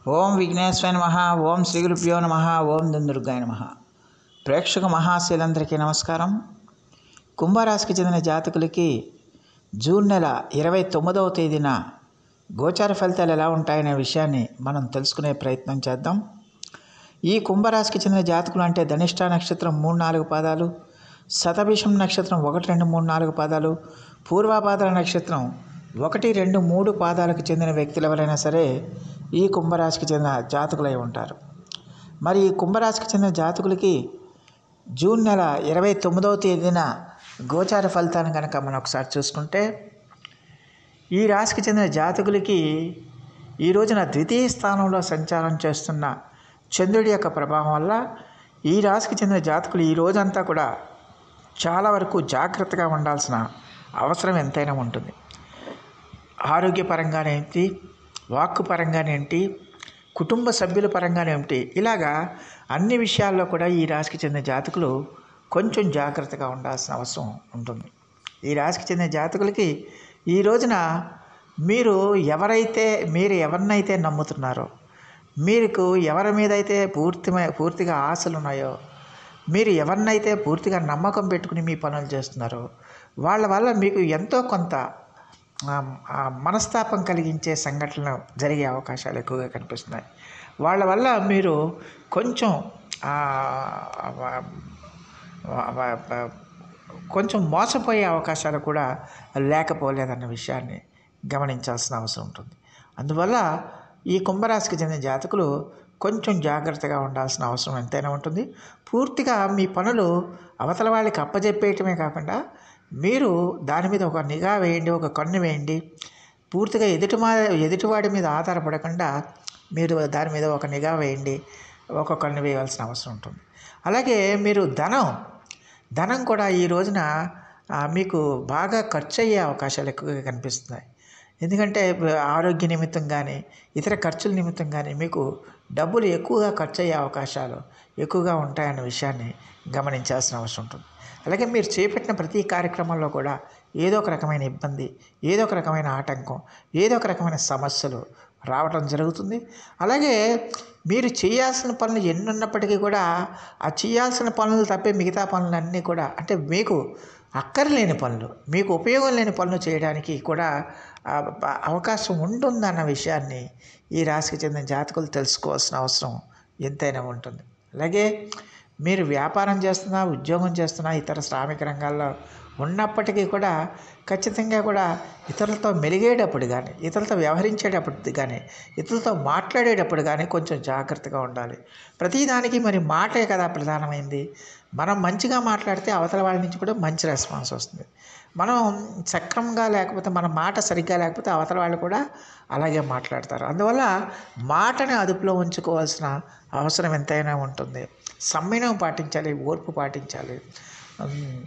ఓం విఘ్నేశ్వర నమ ఓం శ్రీ గురుభ్యో నమ ఓం దుందుర్గాయ నమ ప్రేక్షక మహాశీలందరికీ నమస్కారం కుంభరాశికి చెందిన జాతకులకి జూన్ నెల ఇరవై తొమ్మిదవ తేదీన గోచార ఫలితాలు ఎలా ఉంటాయనే విషయాన్ని మనం తెలుసుకునే ప్రయత్నం చేద్దాం ఈ కుంభరాశికి చెందిన జాతకులు అంటే ధనిష్ట నక్షత్రం మూడు నాలుగు పాదాలు శతభిషం నక్షత్రం ఒకటి రెండు మూడు నాలుగు పాదాలు పూర్వాపాదాల నక్షత్రం ఒకటి రెండు మూడు పాదాలకు చెందిన వ్యక్తులు ఎవరైనా సరే ఈ కుంభరాశికి చెందిన జాతకులై ఉంటారు మరి ఈ కుంభరాశికి చెందిన జాతకులకి జూన్ నెల ఇరవై తొమ్మిదవ తేదీన గోచార ఫలితాన్ని కనుక మనం ఒకసారి చూసుకుంటే ఈ రాశికి చెందిన జాతకులకి ఈ రోజున ద్వితీయ స్థానంలో సంచారం చేస్తున్న చంద్రుడి యొక్క ప్రభావం వల్ల ఈ రాశికి చెందిన జాతకులు ఈ రోజంతా కూడా చాలా వరకు జాగ్రత్తగా ఉండాల్సిన అవసరం ఎంతైనా ఉంటుంది ఆరోగ్యపరంగానేంటి వాక్కు పరంగానేంటి కుటుంబ సభ్యుల పరంగానేమిటి ఇలాగా అన్ని విషయాల్లో కూడా ఈ రాశికి చెందిన జాతకులు కొంచెం జాగ్రత్తగా ఉండాల్సిన అవసరం ఉంటుంది ఈ రాశికి చెందిన జాతకులకి ఈ రోజున మీరు ఎవరైతే మీరు ఎవరినైతే నమ్ముతున్నారో మీకు ఎవరి మీద అయితే పూర్తి పూర్తిగా ఆశలు ఉన్నాయో మీరు ఎవరినైతే పూర్తిగా నమ్మకం పెట్టుకుని మీ పనులు చేస్తున్నారో వాళ్ళ వల్ల మీకు ఎంతో కొంత ఆ, ఆ మనస్తాపం కలిగించే సంఘటనలు జరిగే అవకాశాలు ఎక్కువగా కనిపిస్తున్నాయి వాళ్ళ వల్ల మీరు కొంచెం ఆ, వ- వ- వ- వ- కొంచెం మోసపోయే అవకాశాలు కూడా లేకపోలేదన్న విషయాన్ని గమనించాల్సిన అవసరం ఉంటుంది అందువల్ల ఈ కుంభరాశికి చెందిన జాతకులు కొంచెం జాగ్రత్తగా ఉండాల్సిన అవసరం ఎంతైనా ఉంటుంది పూర్తిగా మీ పనులు అవతల వాళ్ళకి అప్పజెప్పేయటమే కాకుండా మీరు దాని మీద ఒక నిఘా వేయండి ఒక కన్ను వేయండి పూర్తిగా ఎదుటి మా ఎదుటివాడి మీద ఆధారపడకుండా మీరు దాని మీద ఒక నిఘా వేయండి ఒక కన్ను వేయవలసిన అవసరం ఉంటుంది అలాగే మీరు ధనం ధనం కూడా ఈ రోజున ఆ, మీకు బాగా ఖర్చు అయ్యే అవకాశాలు ఎక్కువగా కనిపిస్తున్నాయి ఎందుకంటే ఆరోగ్య నిమిత్తం కానీ ఇతర ఖర్చుల నిమిత్తం కానీ మీకు డబ్బులు ఎక్కువగా ఖర్చు అయ్యే అవకాశాలు ఎక్కువగా ఉంటాయన్న విషయాన్ని గమనించాల్సిన అవసరం ఉంటుంది అలాగే మీరు చేపట్టిన ప్రతి కార్యక్రమంలో కూడా ఏదో ఒక రకమైన ఇబ్బంది ఏదో ఒక రకమైన ఆటంకం ఏదో ఒక రకమైన సమస్యలు రావటం జరుగుతుంది అలాగే మీరు చేయాల్సిన పనులు ఎన్ని ఉన్నప్పటికీ కూడా ఆ చేయాల్సిన పనులు తప్పే మిగతా పనులన్నీ కూడా అంటే మీకు అక్కర్లేని పనులు మీకు ఉపయోగం లేని పనులు చేయడానికి కూడా ఆ, బ- అవకాశం ఉంటుందన్న విషయాన్ని ఈ రాశికి చెందిన జాతకులు తెలుసుకోవాల్సిన అవసరం ఎంతైనా ఉంటుంది అలాగే మీరు వ్యాపారం చేస్తున్నా ఉద్యోగం చేస్తున్నా ఇతర శ్రామిక రంగాల్లో ఉన్నప్పటికీ కూడా ఖచ్చితంగా కూడా ఇతరులతో మెలిగేటప్పుడు కానీ ఇతరులతో వ్యవహరించేటప్పుడు కానీ ఇతరులతో మాట్లాడేటప్పుడు కానీ కొంచెం జాగ్రత్తగా ఉండాలి ప్రతిదానికి మరి మాటే కదా ప్రధానమైంది మనం మంచిగా మాట్లాడితే అవతల వాళ్ళ నుంచి కూడా మంచి రెస్పాన్స్ వస్తుంది మనం సక్రమంగా లేకపోతే మన మాట సరిగ్గా లేకపోతే అవతల వాళ్ళు కూడా అలాగే మాట్లాడతారు అందువల్ల మాటని అదుపులో ఉంచుకోవాల్సిన అవసరం ఎంతైనా ఉంటుంది సమ్మెనం పాటించాలి ఓర్పు పాటించాలి ఉమ్,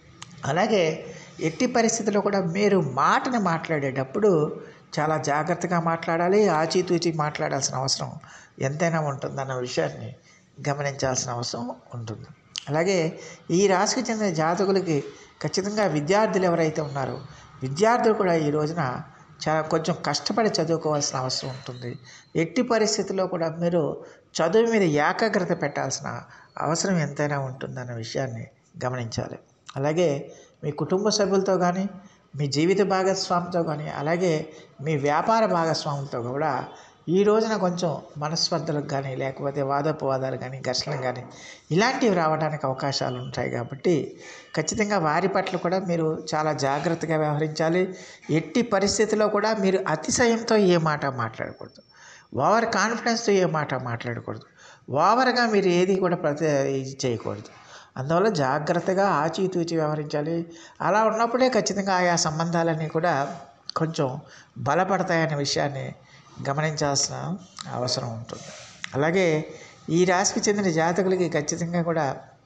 అలాగే ఎట్టి పరిస్థితుల్లో కూడా మీరు మాటని మాట్లాడేటప్పుడు చాలా జాగ్రత్తగా మాట్లాడాలి ఆచితూచి మాట్లాడాల్సిన అవసరం ఎంతైనా ఉంటుందన్న విషయాన్ని గమనించాల్సిన అవసరం ఉంటుంది అలాగే ఈ రాశికి చెందిన జాతకులకి ఖచ్చితంగా విద్యార్థులు ఎవరైతే ఉన్నారో విద్యార్థులు కూడా ఈ రోజున చాలా కొంచెం కష్టపడి చదువుకోవాల్సిన అవసరం ఉంటుంది ఎట్టి పరిస్థితుల్లో కూడా మీరు చదువు మీద ఏకాగ్రత పెట్టాల్సిన అవసరం ఎంతైనా ఉంటుందన్న విషయాన్ని గమనించాలి అలాగే మీ కుటుంబ సభ్యులతో కానీ మీ జీవిత భాగస్వామితో కానీ అలాగే మీ వ్యాపార భాగస్వాములతో కూడా ఈ రోజున కొంచెం మనస్పర్ధలకు కానీ లేకపోతే వాదోపవాదాలు కానీ ఘర్షణలు కానీ ఇలాంటివి రావడానికి అవకాశాలు ఉంటాయి కాబట్టి ఖచ్చితంగా వారి పట్ల కూడా మీరు చాలా జాగ్రత్తగా వ్యవహరించాలి ఎట్టి పరిస్థితుల్లో కూడా మీరు అతిశయంతో ఏ మాట మాట్లాడకూడదు ఓవర్ కాన్ఫిడెన్స్తో ఏ మాట మాట్లాడకూడదు ఓవర్గా మీరు ఏది కూడా ప్రతి ఇది చేయకూడదు అందువల్ల జాగ్రత్తగా ఆచితూచి వ్యవహరించాలి అలా ఉన్నప్పుడే ఖచ్చితంగా ఆయా సంబంధాలన్నీ కూడా కొంచెం బలపడతాయనే విషయాన్ని గమనించాల్సిన అవసరం ఉంటుంది అలాగే ఈ రాశికి చెందిన జాతకులకి ఖచ్చితంగా కూడా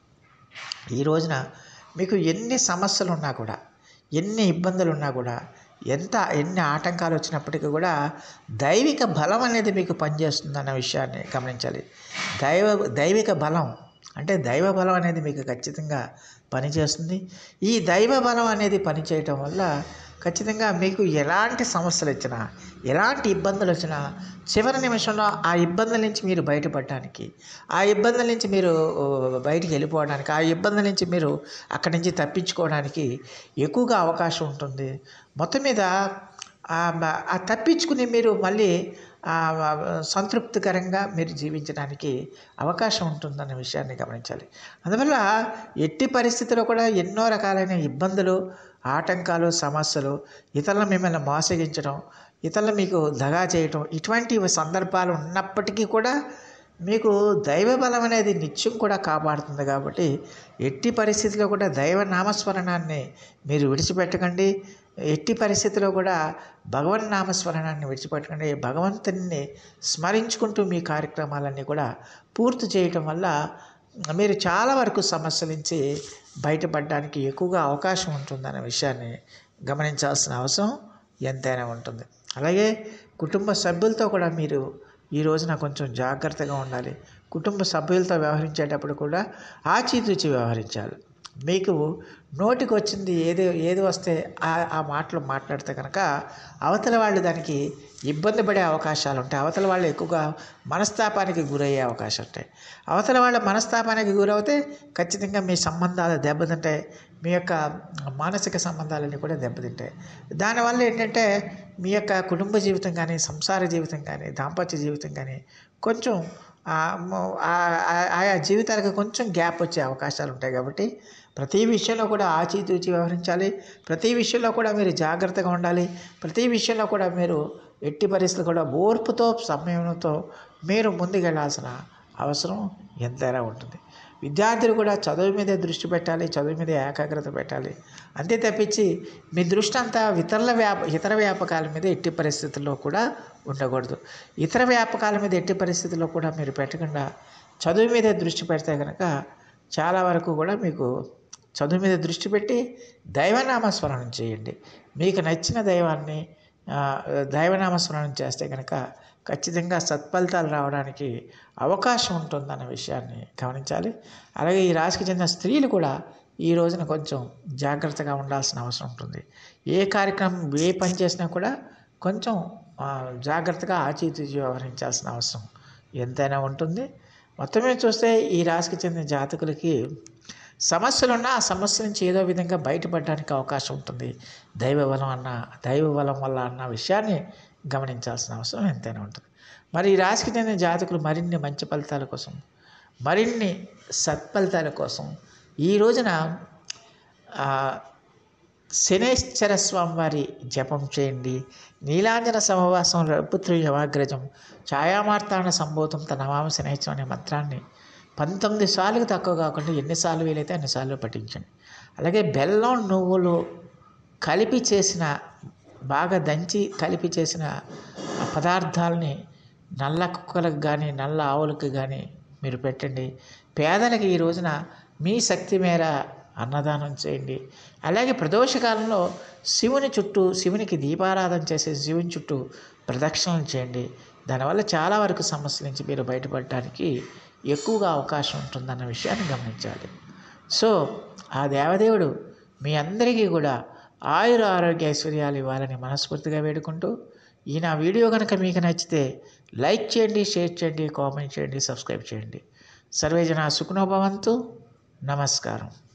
ఈ రోజున మీకు ఎన్ని సమస్యలు ఉన్నా కూడా ఎన్ని ఇబ్బందులు ఉన్నా కూడా ఎంత ఎన్ని ఆటంకాలు వచ్చినప్పటికీ కూడా దైవిక బలం అనేది మీకు పనిచేస్తుందన్న విషయాన్ని గమనించాలి దైవ దైవిక బలం అంటే దైవ బలం అనేది మీకు ఖచ్చితంగా పనిచేస్తుంది ఈ దైవ బలం అనేది పనిచేయటం వల్ల ఖచ్చితంగా మీకు ఎలాంటి సమస్యలు వచ్చినా ఎలాంటి ఇబ్బందులు వచ్చినా చివరి నిమిషంలో ఆ ఇబ్బందుల నుంచి మీరు బయటపడడానికి ఆ ఇబ్బందుల నుంచి మీరు ఓ, బయటికి వెళ్ళిపోవడానికి ఆ ఇబ్బందుల నుంచి మీరు అక్కడి నుంచి తప్పించుకోవడానికి ఎక్కువగా అవకాశం ఉంటుంది మొత్తం మీద ఆ మ- ఆ తప్పించుకుని మీరు మళ్ళీ ఆ, సంతృప్తికరంగా మీరు జీవించడానికి అవకాశం ఉంటుందన్న విషయాన్ని గమనించాలి అందువల్ల ఎట్టి పరిస్థితుల్లో కూడా ఎన్నో రకాలైన ఇబ్బందులు ఆటంకాలు సమస్యలు ఇతరులను మిమ్మల్ని మోసగించడం ఇతరులు మీకు దగా చేయటం ఇటువంటి సందర్భాలు ఉన్నప్పటికీ కూడా మీకు దైవ బలం అనేది నిత్యం కూడా కాపాడుతుంది కాబట్టి ఎట్టి పరిస్థితిలో కూడా దైవ నామస్మరణాన్ని మీరు విడిచిపెట్టకండి ఎట్టి పరిస్థితిలో కూడా భగవన్ నామస్మరణాన్ని విడిచిపెట్టకండి భగవంతుని స్మరించుకుంటూ మీ కార్యక్రమాలన్నీ కూడా పూర్తి చేయటం వల్ల మీరు చాలా వరకు సమస్యల నుంచి బయటపడడానికి ఎక్కువగా అవకాశం ఉంటుందనే విషయాన్ని గమనించాల్సిన అవసరం ఎంతైనా ఉంటుంది అలాగే కుటుంబ సభ్యులతో కూడా మీరు ఈ రోజున కొంచెం జాగ్రత్తగా ఉండాలి కుటుంబ సభ్యులతో వ్యవహరించేటప్పుడు కూడా ఆచితూచి వ్యవహరించాలి మీకు నోటికి వచ్చింది ఏది ఏది వస్తే ఆ ఆ మాటలు మాట్లాడితే కనుక అవతల వాళ్ళు దానికి ఇబ్బంది పడే అవకాశాలు ఉంటాయి అవతల వాళ్ళు ఎక్కువగా మనస్తాపానికి గురయ్యే అవకాశం ఉంటాయి అవతల వాళ్ళ మనస్తాపానికి గురవుతే ఖచ్చితంగా మీ సంబంధాలు దెబ్బతింటాయి మీ యొక్క మానసిక సంబంధాలన్నీ కూడా దెబ్బతింటాయి దానివల్ల ఏంటంటే మీ యొక్క కుటుంబ జీవితం కానీ సంసార జీవితం కానీ దాంపత్య జీవితం కానీ కొంచెం ఆ మ- ఆ- ఆ- ఆయా జీవితాలకు కొంచెం గ్యాప్ వచ్చే అవకాశాలు ఉంటాయి కాబట్టి ప్రతి విషయంలో కూడా ఆచితూచి వ్యవహరించాలి ప్రతి విషయంలో కూడా మీరు జాగ్రత్తగా ఉండాలి ప్రతి విషయంలో కూడా మీరు ఎట్టి పరిస్థితులు కూడా ఓర్పుతో సమయంతో మీరు ముందుకెళ్లాల్సిన అవసరం ఎంతైనా ఉంటుంది విద్యార్థులు కూడా చదువు మీదే దృష్టి పెట్టాలి చదువు మీద ఏకాగ్రత పెట్టాలి అంతే తప్పించి మీ దృష్టి అంతా ఇతరుల వ్యాప ఇతర వ్యాపకాల మీద ఎట్టి పరిస్థితుల్లో కూడా ఉండకూడదు ఇతర వ్యాపకాల మీద ఎట్టి పరిస్థితుల్లో కూడా మీరు పెట్టకుండా చదువు మీదే దృష్టి పెడితే కనుక చాలా వరకు కూడా మీకు చదువు మీద దృష్టి పెట్టి దైవనామస్మరణం చేయండి మీకు నచ్చిన దైవాన్ని ఆ, దైవనామస్మరణం చేస్తే కనుక ఖచ్చితంగా సత్ఫలితాలు రావడానికి అవకాశం ఉంటుందన్న విషయాన్ని గమనించాలి అలాగే ఈ రాశికి చెందిన స్త్రీలు కూడా ఈ రోజున కొంచెం జాగ్రత్తగా ఉండాల్సిన అవసరం ఉంటుంది ఏ కార్యక్రమం ఏ పని చేసినా కూడా కొంచెం ఆ, జాగ్రత్తగా ఆచితూచి వ్యవహరించాల్సిన అవసరం ఎంతైనా ఉంటుంది మొత్తం మీద చూస్తే ఈ రాశికి చెందిన జాతకులకి సమస్యలు ఉన్నా ఆ సమస్య నుంచి ఏదో విధంగా బయటపడడానికి అవకాశం ఉంటుంది దైవ బలం అన్న దైవ బలం వల్ల అన్న విషయాన్ని గమనించాల్సిన అవసరం ఎంతైనా ఉంటుంది మరి ఈ రాశికి చెందిన జాతకులు మరిన్ని మంచి ఫలితాల కోసం మరిన్ని సత్ఫలితాల కోసం ఈ రోజున ఆ, శనేశ్వర స్వామి వారి జపం చేయండి నీలాంజన సమవాసం రఘుపుత్రు యవాగ్రజం ఛాయామార్తాండ సంభూతం తన నమామ శనేశ్వరం అనే మంత్రాన్ని పంతొమ్మిది సార్లు తక్కువ కాకుండా ఎన్నిసార్లు వీలైతే అన్నిసార్లు పఠించండి అలాగే బెల్లం నువ్వులు కలిపి చేసిన బాగా దంచి కలిపి చేసిన ఆ పదార్థాలని నల్ల కుక్కలకు కానీ నల్ల ఆవులకు కానీ మీరు పెట్టండి పేదలకు ఈ రోజున మీ శక్తి మేర అన్నదానం చేయండి అలాగే ప్రదోషకాలంలో శివుని చుట్టూ శివునికి దీపారాధన చేసే శివుని చుట్టూ ప్రదక్షిణలు చేయండి దానివల్ల చాలా వరకు సమస్యల నుంచి మీరు బయటపడటానికి ఎక్కువగా అవకాశం ఉంటుందన్న విషయాన్ని గమనించాలి సో ఆ దేవదేవుడు మీ అందరికీ కూడా ఆయుర ఆరోగ్య ఐశ్వర్యాలు ఇవ్వాలని మనస్ఫూర్తిగా వేడుకుంటూ ఈ నా వీడియో కనుక మీకు నచ్చితే లైక్ చేయండి షేర్ చేయండి కామెంట్ చేయండి సబ్స్క్రైబ్ చేయండి సర్వేజన సుఖనోభవంతు నమస్కారం